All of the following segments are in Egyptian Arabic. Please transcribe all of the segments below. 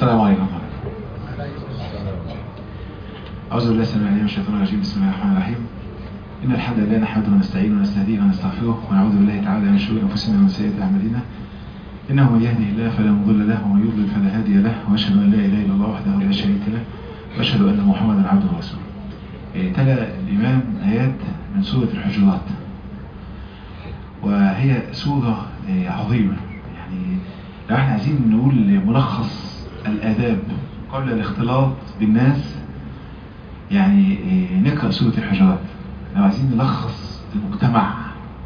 السلام عليكم ورحمة الله أعوذ بالله السميع العليم من الشيطان الرجيم بسم الله الرحمن الرحيم إن الحمد لله نحمده ونستعينه ونستهديه ونستغفره ونعوذ بالله تعالى من شرور أنفسنا ومن سيئات أعمالنا إنه من يهده الله فلا مضل له ومن يضلل فلا هادي له وأشهد أن لا إله إلا الله وحده لا شريك له وأشهد أن محمدا عبده ورسوله إيه، تلا الإمام آيات من سورة الحجرات وهي سورة إيه، عظيمة يعني لو احنا عايزين نقول ملخص الآداب قبل الاختلاط بالناس يعني إيه، نقرأ سورة الحجرات لو عايزين نلخص المجتمع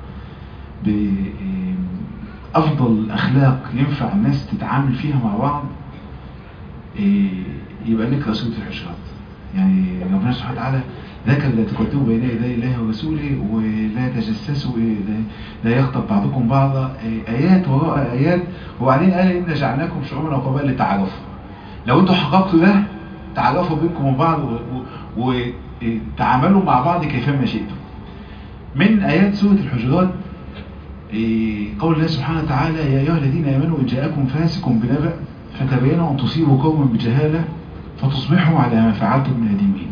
بأفضل أخلاق ينفع الناس تتعامل فيها مع بعض إيه، يبقى نقرأ سورة الحجرات يعني ربنا سبحانه وتعالى ذكر لا تقدموا بين يدي الله ورسوله ولا تجسسوا إيه، لا- لا يغتب بعضكم بعضا إيه، آيات وراء آيات وبعدين قال إن جعلناكم شعوبا وقبائل لتعارفوا لو انتوا حققتوا ده تعرفوا بينكم وبين بعض وتعاملوا مع بعض كيفما شئتم من آيات سورة الحجرات إيه، قول الله سبحانه وتعالى يا أيها الذين آمنوا إن جاءكم فاسق بنبأ فتبينوا أن تصيبوا قوما بجهالة فتصبحوا على ما فعلتم من نادمين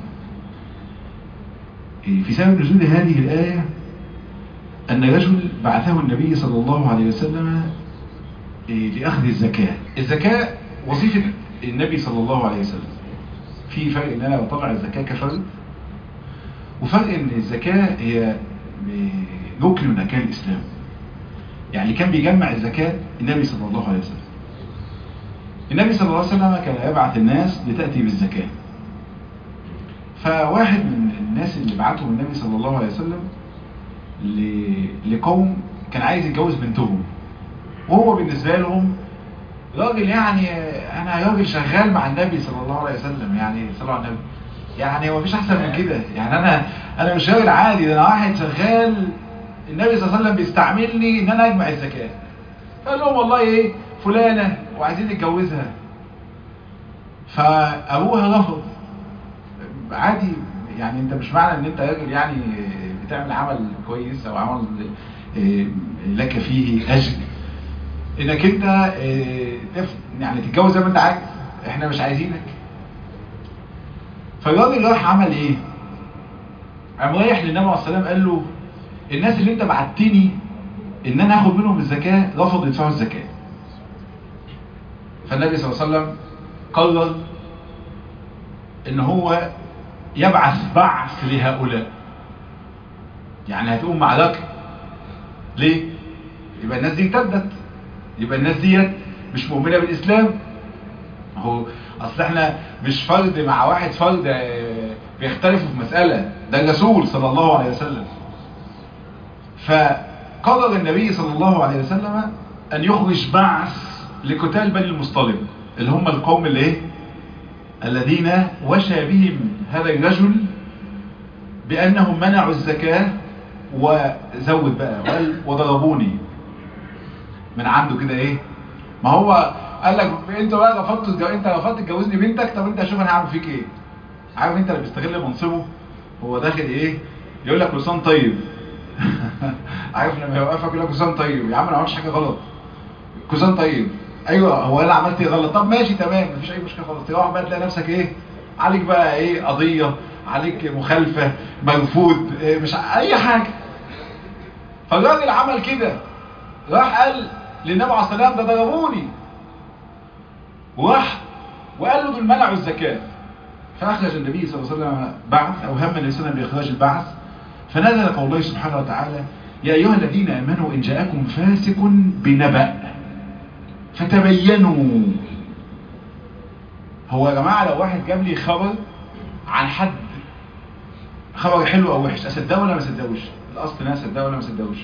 إيه، في سبب نزول هذه الآية أن رجل بعثه النبي صلى الله عليه وسلم إيه، لأخذ الزكاة الزكاة وظيفة النبي صلى الله عليه وسلم في فرق ان انا بطلع الزكاة كفرد وفرق ان الزكاة هي ركن من اركان الاسلام يعني كان بيجمع الزكاة النبي صلى الله عليه وسلم النبي صلى الله عليه وسلم كان يبعث الناس لتأتي بالزكاة فواحد من الناس اللي بعتهم النبي صلى الله عليه وسلم ل- لقوم كان عايز يتجوز بنتهم وهو بالنسبة لهم راجل يعني انا راجل شغال مع النبي صلى الله عليه وسلم يعني صلى الله عليه وسلم يعني هو مفيش احسن من كده يعني انا انا مش راجل عادي ده انا واحد شغال النبي صلى الله عليه وسلم بيستعملني ان انا اجمع الزكاه فقال لهم والله ايه فلانه وعايزين نتجوزها فابوها رفض عادي يعني انت مش معنى ان انت راجل يعني بتعمل عمل كويس او عمل إيه، لك فيه اجر انك انت آه، تف... يعني تتجوز زي ما انت عايز احنا مش عايزينك فالراجل راح عمل ايه قام رايح للنبي عليه الصلاه والسلام قال له الناس اللي انت بعتني ان انا اخد منهم الزكاه رفضوا يدفعوا الزكاه فالنبي صلى الله عليه وسلم قرر ان هو يبعث بعث لهؤلاء يعني هتقوم معركه ليه يبقى الناس دي ارتدت يبقى الناس ديت مش مؤمنة بالإسلام هو أصل احنا مش فرد مع واحد فرد آه، بيختلفوا في مسألة ده الرسول صلى الله عليه وسلم فقرر النبي صلى الله عليه وسلم أن يخرج بعث لقتال بني المصطلق اللي هم القوم اللي ايه الذين وشى بهم هذا الرجل بأنهم منعوا الزكاة وزود بقى وقال وضربوني من عنده كده ايه ما هو قال لك انت بقى رفضت تتجو- انت رفضت تجوزني بنتك طب انت شوف انا هعمل فيك ايه عارف انت اللي بيستغل منصبه هو داخل ايه يقول لك لسان طيب عارف لما يوقفك يقول لك لسان طيب يا عم انا ما عملتش حاجه غلط كوزان طيب ايوه هو انا عملت ايه غلط طب ماشي تمام مفيش اي مشكله خالص تروح بقى تلاقي نفسك ايه عليك بقى ايه قضيه عليك مخالفه مرفوض إيه مش ع- اي حاجه فالراجل عمل كده راح قال للنبي عليه الصلاه والسلام ده ضربوني وراح وقال له دول منعوا الزكاه فاخرج النبي صلى الله عليه وسلم بعث او هم النبي صلى الله عليه وسلم باخراج البعث فنزل قول الله سبحانه وتعالى يا ايها الذين امنوا ان جاءكم فاسق بنبأ فتبينوا هو يا جماعه لو واحد جاب لي خبر عن حد خبر حلو او وحش اصدقه ولا ما اصدقوش الاصل ان انا اصدقه ولا ما اصدقوش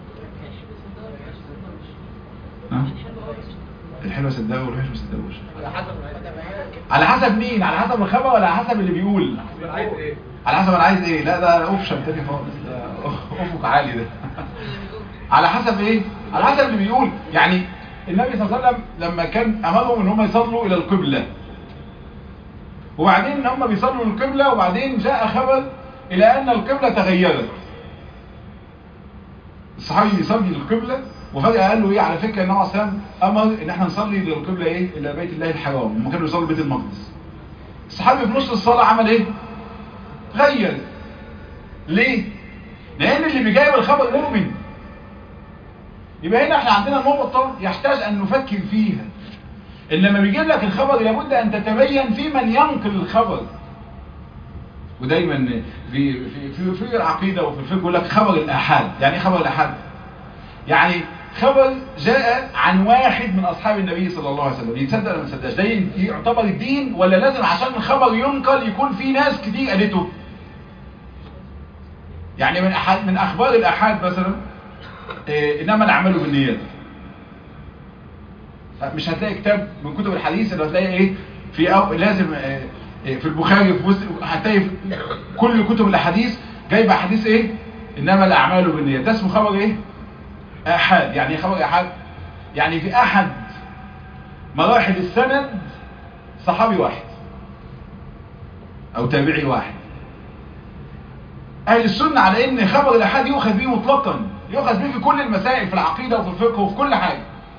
ها؟ الحلو اصدقه والوحش ما اصدقوش على حسب مين على حسب الخبر ولا على حسب اللي بيقول عايز ايه على حسب انا عايز ايه لا ده اوبشن تاني خالص ده افق عالي ده على حسب ايه على حسب اللي بيقول يعني النبي صلى الله عليه وسلم لما كان امرهم ان هم يصلوا الى القبلة وبعدين هم بيصلوا للقبلة وبعدين جاء خبر الى ان القبلة تغيرت الصحابي يصلي للقبلة وفجأة قال له ايه على فكرة النبي عليه الصلاة والسلام امر ان احنا نصلي للقبلة ايه الى بيت الله الحرام هم كانوا يصلوا بيت المقدس الصحابي في نص الصلاة عمل ايه غير ليه لان اللي بيجايب الخبر مؤمن يبقى هنا احنا عندنا نقطة يحتاج ان نفكر فيها ان لما بيجيب لك الخبر لابد ان تتبين في من ينقل الخبر ودايما في في في, في العقيدة وفي الفقه يقول لك خبر الآحاد يعني ايه خبر الآحاد يعني خبر جاء عن واحد من أصحاب النبي صلى الله عليه وسلم يتصدق ولا ما يتصدقش ده يعتبر الدين ولا لازم عشان الخبر ينقل يكون في ناس كتير قالته يعني من أحد من أخبار الآحاد مثلا إيه إنما نعمله بالنيات مش هتلاقي كتاب من كتب الحديث اللي هتلاقي ايه في أو لازم إيه في البخاري في مسلم هتلاقي في كل كتب الاحاديث جايبه حديث ايه انما الاعمال بالنيات ده اسمه خبر ايه احاد يعني ايه خبر احاد يعني في احد مراحل السند صحابي واحد او تابعي واحد اهل السنه على ان خبر الاحاد يؤخذ به مطلقا يؤخذ به في كل المسائل في العقيده وفي الفقه وفي كل حاجه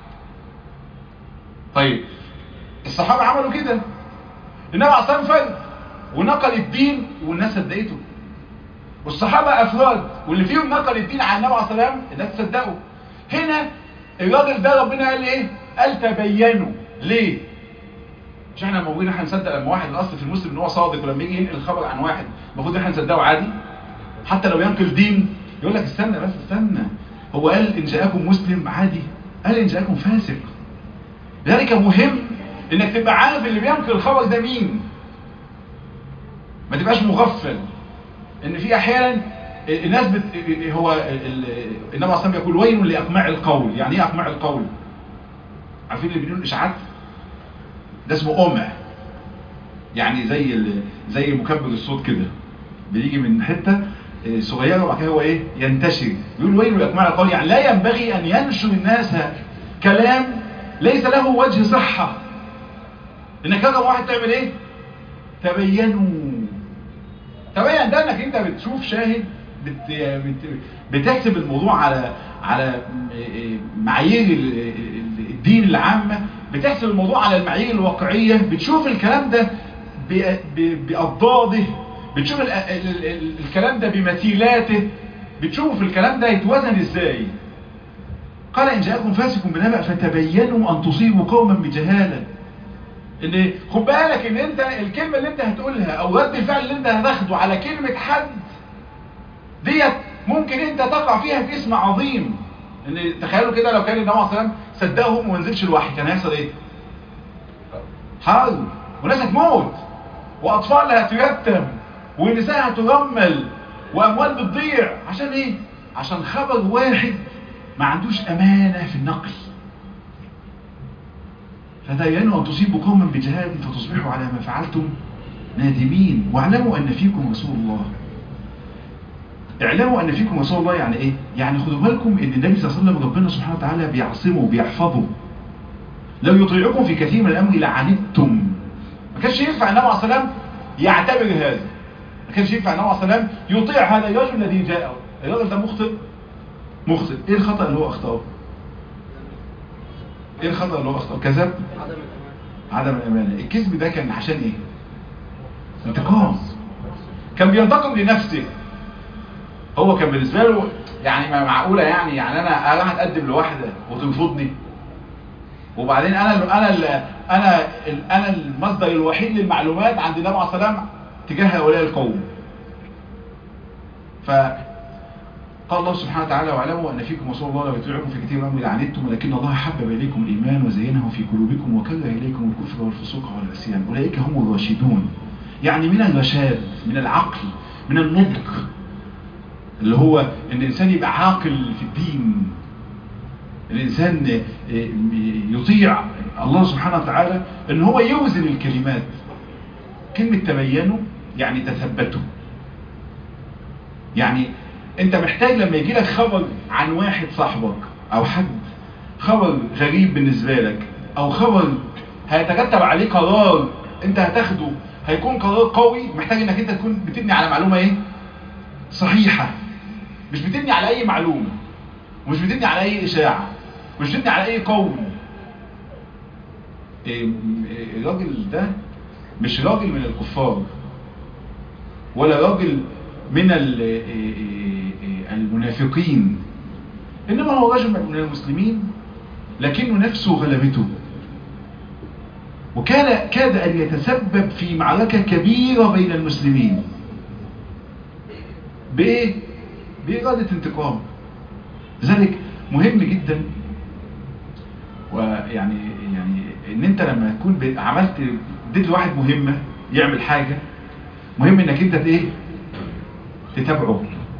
طيب الصحابه عملوا كده النبي عليه الصلاه والسلام ونقل الدين والناس صدقته والصحابه افراد واللي فيهم نقل الدين عن النبي عليه الصلاه والسلام الناس صدقوا هنا الراجل ده ربنا قال ايه قال تبينوا ليه مش احنا موجودين احنا نصدق لما واحد الاصل في المسلم ان هو صادق ولما يجي ينقل الخبر عن واحد المفروض احنا نصدقه عادي حتى لو ينقل دين يقول لك استنى بس استنى هو قال ان جاءكم مسلم عادي قال ان جاءكم فاسق ذلك مهم انك تبقى عارف اللي بينقل الخبر ده مين ما تبقاش مغفل ان في احيانا الناس بت... هو النبي عليه الصلاه يقول ويل لاقماع القول يعني ايه اقماع القول عارفين اللي بيقولوا اشاعات ده اسمه قمع يعني زي ال... زي مكبر الصوت كده بيجي من حته صغيره وبعد كده هو ايه ينتشر بيقول ويل لاقماع القول يعني لا ينبغي ان ينشر الناس كلام ليس له وجه صحه انك رقم واحد تعمل ايه تبينوا تبين ده انك انت بتشوف شاهد بت... بت... بتحسب الموضوع على على معايير الدين العامة بتحسب الموضوع على المعايير الواقعية بتشوف الكلام ده ب... ب... بأضداده بتشوف ال... ال... ال... الكلام ده بمثيلاته بتشوف الكلام ده يتوزن ازاي قال ان جاءكم فاسق بنبأ فتبينوا ان تصيبوا قوما بجهاله ان خد بالك ان انت الكلمة اللي انت هتقولها او رد الفعل اللي انت هتاخده على كلمة حد ديت ممكن انت تقع فيها في اسم عظيم ان تخيلوا كده لو كان النبي عليه الصلاه صدقهم وما نزلش الوحي كان هيحصل ايه حرب وناس هتموت واطفال هتيتم ونساء هترمل واموال بتضيع عشان ايه عشان خبر واحد ما عندوش امانه في النقل فتبينوا أن تصيبوا قوما بجهاد فتصبحوا على ما فعلتم نادمين واعلموا أن فيكم رسول الله اعلموا أن فيكم رسول الله يعني إيه؟ يعني خدوا بالكم أن النبي صلى الله عليه وسلم ربنا سبحانه وتعالى بيعصمه وبيحفظه لو يطيعكم في كثير من الأمر لعنتم ما كانش ينفع النبي عليه الصلاة والسلام يعتبر هذا ما كانش ينفع النبي عليه الصلاة والسلام يطيع هذا الرجل الذي جاءه الرجل ده مخطئ مخطئ ايه الخطأ اللي هو اخطأه ايه الخطأ اللي هو اخطأه كذب عدم الامانة الكذب ده كان عشان ايه انتقام كان بينتقم لنفسه هو كان بالنسبة له يعني ما معقولة يعني يعني انا اروح اتقدم لواحدة وترفضني وبعدين انا انا ال انا ال انا المصدر الوحيد للمعلومات عند النبي عليه الصلاه والسلام تجاه هؤلاء القوم ف قال الله سبحانه وتعالى واعلموا ان فيكم رسول الله لو يطيعكم في كثير من لعنتم ولكن الله حبب اليكم الايمان وزينه في قلوبكم وكره اليكم الكفر والفسوق والعصيان اولئك هم الراشدون يعني من الرشاد من العقل من النضج اللي هو ان الانسان يبقى عاقل في الدين الانسان يطيع الله سبحانه وتعالى ان هو يوزن الكلمات كلمة تبينوا يعني تثبتوا يعني انت محتاج لما يجي لك خبر عن واحد صاحبك او حد خبر غريب بالنسبة لك او خبر هيترتب عليه قرار انت هتاخده هيكون قرار قوي محتاج انك انت تكون بتبني على معلومة ايه صحيحة مش بتبني على اي معلومة ومش بتبني على اي اشاعة ويشدني على اي قول الراجل ده مش راجل من الكفار ولا راجل من المنافقين انما هو رجل من المسلمين لكنه نفسه غلبته وكان كاد ان يتسبب في معركة كبيرة بين المسلمين بايه بإرادة انتقام لذلك مهم جدا ويعني يعني ان انت لما تكون عملت اديت لواحد مهمة يعمل حاجة مهم انك انت ايه تتابعه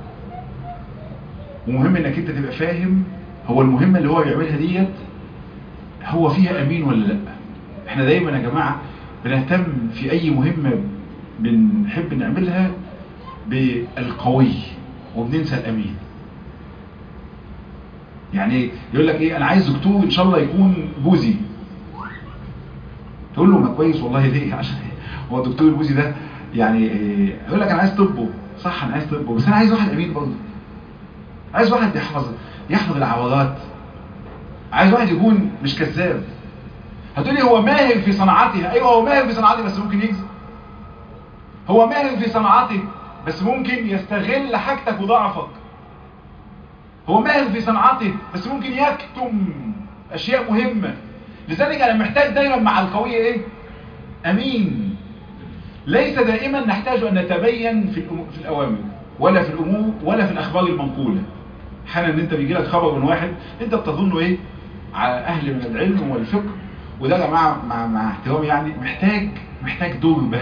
ومهم انك انت تبقى فاهم هو المهمة اللي هو بيعملها ديت هو فيها امين ولا لا احنا دايما يا جماعة بنهتم في اي مهمة بنحب نعملها بالقوي وبننسى الامين يعني يقول لك ايه انا عايز دكتور ان شاء الله يكون بوزي تقول له ما كويس والله ليه عشان هو الدكتور البوزي ده يعني إيه يقول لك انا عايز طبه صح انا عايز طبه بس انا عايز واحد امين برضه عايز واحد يحفظ يحفظ العورات عايز واحد يكون مش كذاب هتقولي هو ماهر في صناعته ايوه هو ماهر في صناعته بس ممكن يكذب هو ماهر في صناعته بس ممكن يستغل حاجتك وضعفك هو ماهر في صناعته بس ممكن يكتم اشياء مهمة لذلك انا محتاج دايما مع القوية ايه امين ليس دائما نحتاج ان نتبين في, في الاوامر ولا في الامور ولا في الاخبار المنقولة حالا ان انت بيجي لك خبر من واحد انت بتظنه ايه على اهل من العلم والفقه وده يا جماعه مع, مع احترامي يعني محتاج محتاج دربه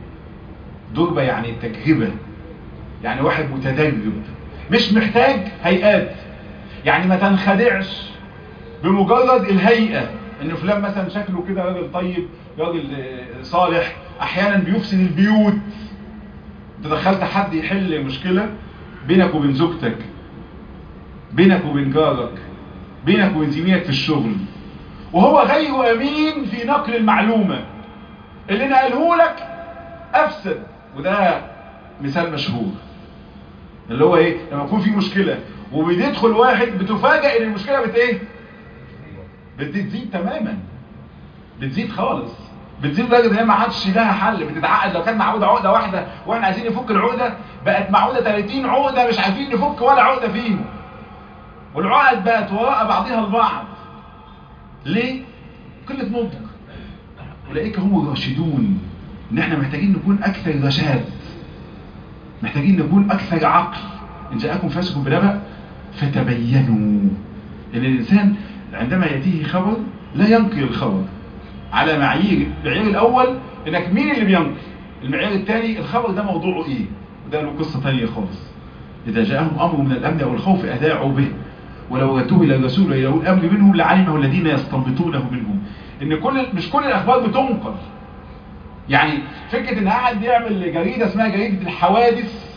دربه يعني تجربه يعني واحد متدرب مش محتاج هيئات يعني ما تنخدعش بمجرد الهيئة ان فلان مثلا شكله كده راجل طيب راجل صالح احيانا بيفسد البيوت تدخلت حد يحل مشكلة بينك وبين زوجتك بينك وبين جارك بينك وبين زميلك في الشغل وهو غير امين في نقل المعلومة اللي نقله لك افسد وده مثال مشهور اللي هو ايه لما يكون في مشكلة وبيدخل واحد بتفاجئ ان المشكلة بت ايه بتزيد تماما بتزيد خالص بتزيد لدرجه ان هي ما عادش لها حل بتتعقد لو كان معقوده عقده واحده واحنا عايزين نفك العقده بقت معقوده 30 عقده مش عارفين نفك ولا عقده فيهم والعقد بقت وراء بعضها البعض ليه قله نضج اولئك هم الراشدون ان احنا محتاجين نكون اكثر رشاد محتاجين نكون اكثر عقل ان جاءكم فاسق بنبأ فتبينوا ان الانسان عندما يأتيه خبر لا ينقل الخبر على معايير المعيار الاول انك مين اللي بينقل المعيار الثاني الخبر ده موضوعه ايه وده له قصة ثانيه خالص اذا جاءهم امر من الامن او الخوف اذاعوا به ولو ردوه الى الرسول الى الامر منهم لعلمه الذين يستنبطونه منهم ان كل مش كل الاخبار بتنقل يعني فكرة ان احد بيعمل جريدة اسمها جريدة الحوادث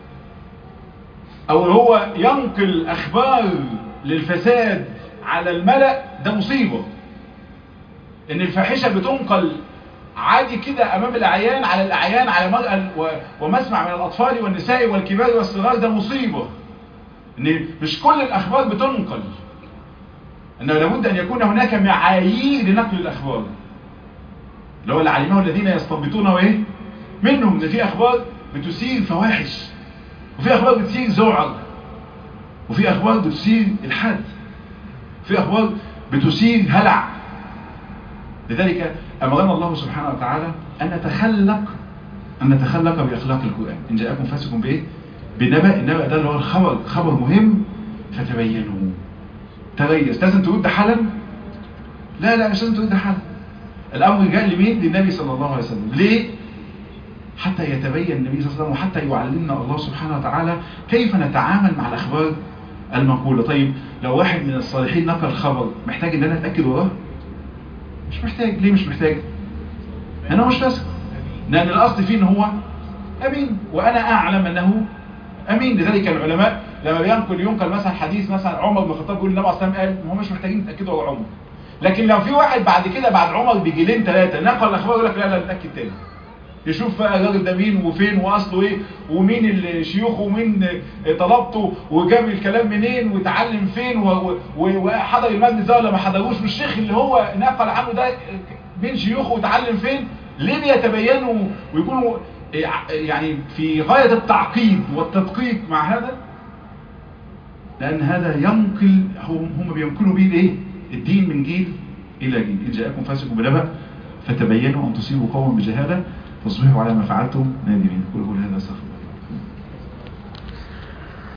او هو ينقل اخبار للفساد على الملأ ده مصيبة ان الفاحشة بتنقل عادي كده امام الاعيان على الاعيان على مرأى ومسمع من الاطفال والنساء والكبار والصغار ده مصيبة ان مش كل الاخبار بتنقل انه لابد ان يكون هناك معايير لنقل الاخبار اللي هو اللي علمه الذين يستنبطونه ايه منهم ان في اخبار بتثير فواحش وفي اخبار بتثير ذعر وفي اخبار بتثير الحد في اخبار بتثير هلع لذلك امرنا الله سبحانه وتعالى ان نتخلق ان نتخلق باخلاق القران ان جاءكم فاسق بايه بنبأ النبأ ده اللي هو الخبر خبر مهم فتبينوا تريس لازم تقول ده حالا لا لا مش لازم تقول ده حالا الامر جاء لمين للنبي صلى الله عليه وسلم ليه حتى يتبين النبي صلى الله عليه وسلم وحتى يعلمنا الله سبحانه وتعالى كيف نتعامل مع الاخبار المنقولة طيب لو واحد من الصالحين نقل خبر محتاج ان انا اتأكد وراه مش محتاج ليه مش محتاج انا مش فاسق لان الاصل فيه ان هو امين وانا اعلم انه امين لذلك العلماء لما بينقل ينقل مثلا حديث مثلا عمر بن الخطاب يقول النبي عليه الصلاه والسلام قال ما هم مش محتاجين يتاكدوا ورا عمر لكن لو في واحد بعد كده بعد عمر بجيلين ثلاثه نقل الاخبار يقول لك لا لا نتاكد تاني يشوف بقى الراجل ده مين وفين واصله ايه ومين الشيوخ ومين طلبته وجاب الكلام منين وتعلم فين وحضر المجلس ده ولا ما حضروش والشيخ اللي هو نقل عنه ده مين شيوخه وتعلم فين ليه بيتبينوا ويكونوا يعني في غاية التعقيد والتدقيق مع هذا لأن هذا ينقل هم بينقلوا به الايه الدين من جيل إلى جيل إن جاءكم فاسق بنبأ فتبينوا أن تصيبوا قوما بجهالة فاصبحوا على ما فعلتم نادمين قل هذا استغفر